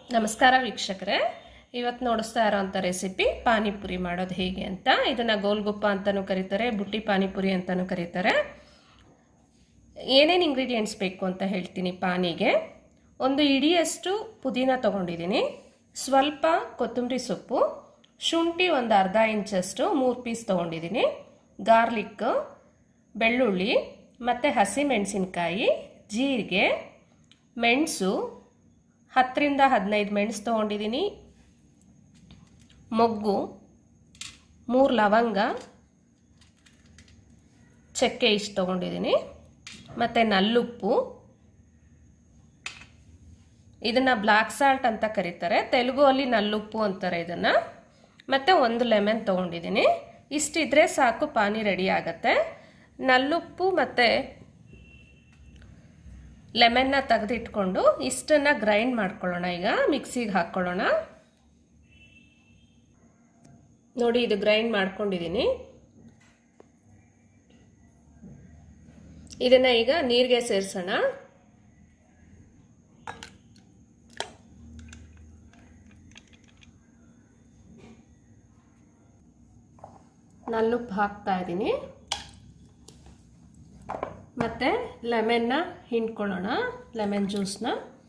ನಮಸ್ಕಾರ ವೀಕ್ಷಕರೇ ಇವತ್ತು ನೋಡಿಸ್ತಾ ಇರೋಂಥ ರೆಸಿಪಿ ಪಾನಿಪುರಿ ಮಾಡೋದು ಹೇಗೆ ಅಂತ ಇದನ್ನು ಗೋಲ್ಗುಪ್ಪ ಅಂತಲೂ ಕರೀತಾರೆ ಬುಟ್ಟಿ ಪಾನಿಪುರಿ ಅಂತಲೂ ಕರೀತಾರೆ ಏನೇನು ಇಂಗ್ರೀಡಿಯೆಂಟ್ಸ್ ಬೇಕು ಅಂತ ಹೇಳ್ತೀನಿ ಪಾನಿಗೆ ಒಂದು ಇಡಿಯಷ್ಟು ಪುದೀನ ತೊಗೊಂಡಿದ್ದೀನಿ ಸ್ವಲ್ಪ ಕೊತ್ತಂಬರಿ ಸೊಪ್ಪು ಶುಂಠಿ ಒಂದು ಅರ್ಧ ಇಂಚಷ್ಟು ಮೂರು ಪೀಸ್ ತೊಗೊಂಡಿದ್ದೀನಿ ಗಾರ್ಲಿಕ್ ಬೆಳ್ಳುಳ್ಳಿ ಮತ್ತು ಹಸಿಮೆಣಸಿನ್ಕಾಯಿ ಜೀರಿಗೆ ಮೆಣಸು ಹತ್ತರಿಂದ ಹದಿನೈದು ಮೆಣಸು ತೊಗೊಂಡಿದ್ದೀನಿ ಮೊಗ್ಗು ಮೂರು ಲವಂಗ ಚಕ್ಕೆ ಇಷ್ಟು ತೊಗೊಂಡಿದ್ದೀನಿ ಮತ್ತು ನಲ್ಲುಪ್ಪು ಇದನ್ನು ಬ್ಲ್ಯಾಕ್ ಸಾಲ್ಟ್ ಅಂತ ಕರೀತಾರೆ ತೆಲುಗು ಅಲ್ಲಿ ನಲ್ಲುಪ್ಪು ಅಂತಾರೆ ಇದನ್ನು ಮತ್ತು ಒಂದು ಲೆಮನ್ ತೊಗೊಂಡಿದ್ದೀನಿ ಇಷ್ಟಿದ್ರೆ ಸಾಕು ಪಾನಿ ರೆಡಿ ಆಗತ್ತೆ ನಲ್ಲುಪ್ಪು ಮತ್ತು ಲೆಮನ್ನ ತೆಗೆದಿಟ್ಕೊಂಡು ಇಷ್ಟನ್ನು ಗ್ರೈಂಡ್ ಮಾಡ್ಕೊಳ್ಳೋಣ ಈಗ ಮಿಕ್ಸಿಗೆ ಹಾಕ್ಕೊಳ್ಳೋಣ ನೋಡಿ ಇದು ಗ್ರೈಂಡ್ ಮಾಡ್ಕೊಂಡಿದ್ದೀನಿ ಇದನ್ನು ಈಗ ನೀರಿಗೆ ಸೇರಿಸೋಣ ನಲ್ಲುಪ್ಪು ಹಾಕ್ತಾ ಇದ್ದೀನಿ ಮತ್ತು ಲೆಮನ್ನ ಹಿಂಡ್ಕೊಳ್ಳೋಣ ಲೆಮನ್ ಜ್ಯೂಸ್ನ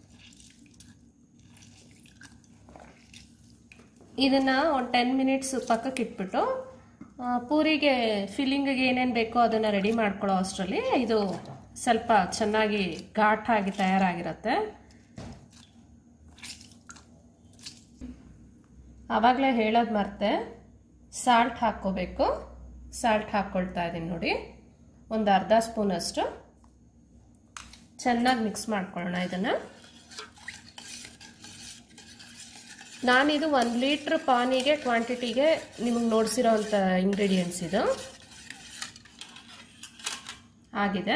ಇದನ್ನು ಒಂದು ಟೆನ್ ಮಿನಿಟ್ಸ್ ಪಕ್ಕಕ್ಕೆ ಇಟ್ಬಿಟ್ಟು ಪೂರಿಗೆ ಫಿಲ್ಲಿಂಗಿಗೆ ಏನೇನು ಬೇಕೋ ಅದನ್ನು ರೆಡಿ ಮಾಡ್ಕೊಳ್ಳೋ ಅಷ್ಟರಲ್ಲಿ ಇದು ಸ್ವಲ್ಪ ಚೆನ್ನಾಗಿ ಘಾಟಾಗಿ ತಯಾರಾಗಿರುತ್ತೆ ಆವಾಗಲೇ ಹೇಳೋದು ಮರ್ತೆ ಸಾಲ್ಟ್ ಹಾಕ್ಕೋಬೇಕು ಸಾಲ್ಟ್ ಹಾಕ್ಕೊಳ್ತಾ ಇದ್ದೀನಿ ನೋಡಿ ಒಂದು ಅರ್ಧ ಸ್ಪೂನಷ್ಟು ಚೆನ್ನಾಗಿ ಮಿಕ್ಸ್ ಮಾಡ್ಕೊಳ್ಳೋಣ ಇದನ್ನು ನಾನಿದು ಒಂದು ಲೀಟ್ರ್ ಪಾನಿಗೆ ಕ್ವಾಂಟಿಟಿಗೆ ನಿಮಗೆ ನೋಡಿಸಿರೋ ಅಂಥ ಇಂಗ್ರೀಡಿಯೆಂಟ್ಸ್ ಇದು ಆಗಿದೆ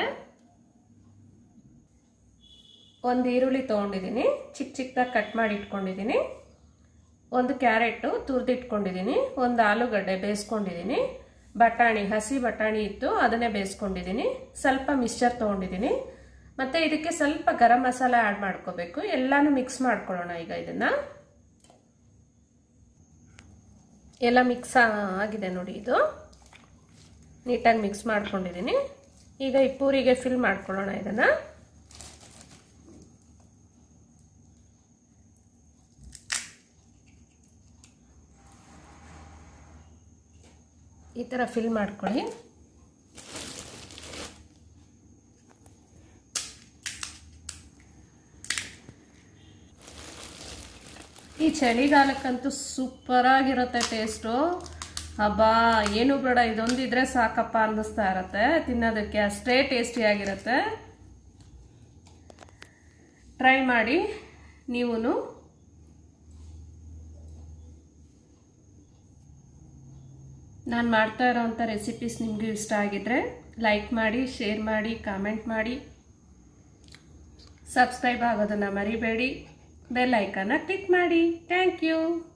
ಒಂದು ಈರುಳ್ಳಿ ತೊಗೊಂಡಿದ್ದೀನಿ ಚಿಕ್ಕ ಚಿಕ್ಕದಾಗಿ ಕಟ್ ಮಾಡಿ ಇಟ್ಕೊಂಡಿದ್ದೀನಿ ಒಂದು ಕ್ಯಾರೆಟು ತುರಿದಿಟ್ಕೊಂಡಿದ್ದೀನಿ ಒಂದು ಆಲೂಗಡ್ಡೆ ಬೇಯಿಸ್ಕೊಂಡಿದ್ದೀನಿ ಬಟಾಣಿ ಹಸಿ ಬಟಾಣಿ ಇತ್ತು ಅದನ್ನೇ ಬೇಯಿಸ್ಕೊಂಡಿದ್ದೀನಿ ಸ್ವಲ್ಪ ಮಿಕ್ಸ್ಚರ್ ತೊಗೊಂಡಿದ್ದೀನಿ ಮತ್ತು ಇದಕ್ಕೆ ಸ್ವಲ್ಪ ಗರಂ ಮಸಾಲ ಆ್ಯಡ್ ಮಾಡ್ಕೋಬೇಕು ಎಲ್ಲನೂ ಮಿಕ್ಸ್ ಮಾಡ್ಕೊಳ್ಳೋಣ ಈಗ ಇದನ್ನು ಎಲ್ಲ ಮಿಕ್ಸ್ ಆಗಿದೆ ನೋಡಿ ಇದು ನೀಟಾಗಿ ಮಿಕ್ಸ್ ಮಾಡ್ಕೊಂಡಿದ್ದೀನಿ ಈಗ ಈ ಪೂರಿಗೆ ಫಿಲ್ ಮಾಡ್ಕೊಳ್ಳೋಣ ಇದನ್ನು ಈ ಥರ ಫಿಲ್ ಮಾಡ್ಕೊಳ್ಳಿ ಈ ಚಳಿಗಾಲಕ್ಕಂತೂ ಸೂಪರಾಗಿರುತ್ತೆ ಟೇಸ್ಟು ಹಬ್ಬಾ ಏನು ಬೇಡ ಇದೊಂದಿದ್ರೆ ಸಾಕಪ್ಪ ಅನ್ನಿಸ್ತಾ ಇರತ್ತೆ ತಿನ್ನೋದಕ್ಕೆ ಅಷ್ಟೇ ಟೇಸ್ಟಿಯಾಗಿರುತ್ತೆ ಟ್ರೈ ಮಾಡಿ ನೀವು ನಾನು ಮಾಡ್ತಾ ಇರೋವಂಥ ರೆಸಿಪೀಸ್ ನಿಮಗೂ ಇಷ್ಟ ಆಗಿದ್ರೆ ಲೈಕ್ ಮಾಡಿ ಶೇರ್ ಮಾಡಿ ಕಾಮೆಂಟ್ ಮಾಡಿ ಸಬ್ಸ್ಕ್ರೈಬ್ ಆಗೋದನ್ನು ಮರಿಬೇಡಿ ಬೆಲ್ ಐಕನ್ನ ಕ್ಲಿಕ್ ಮಾಡಿ ಥ್ಯಾಂಕ್ ಯು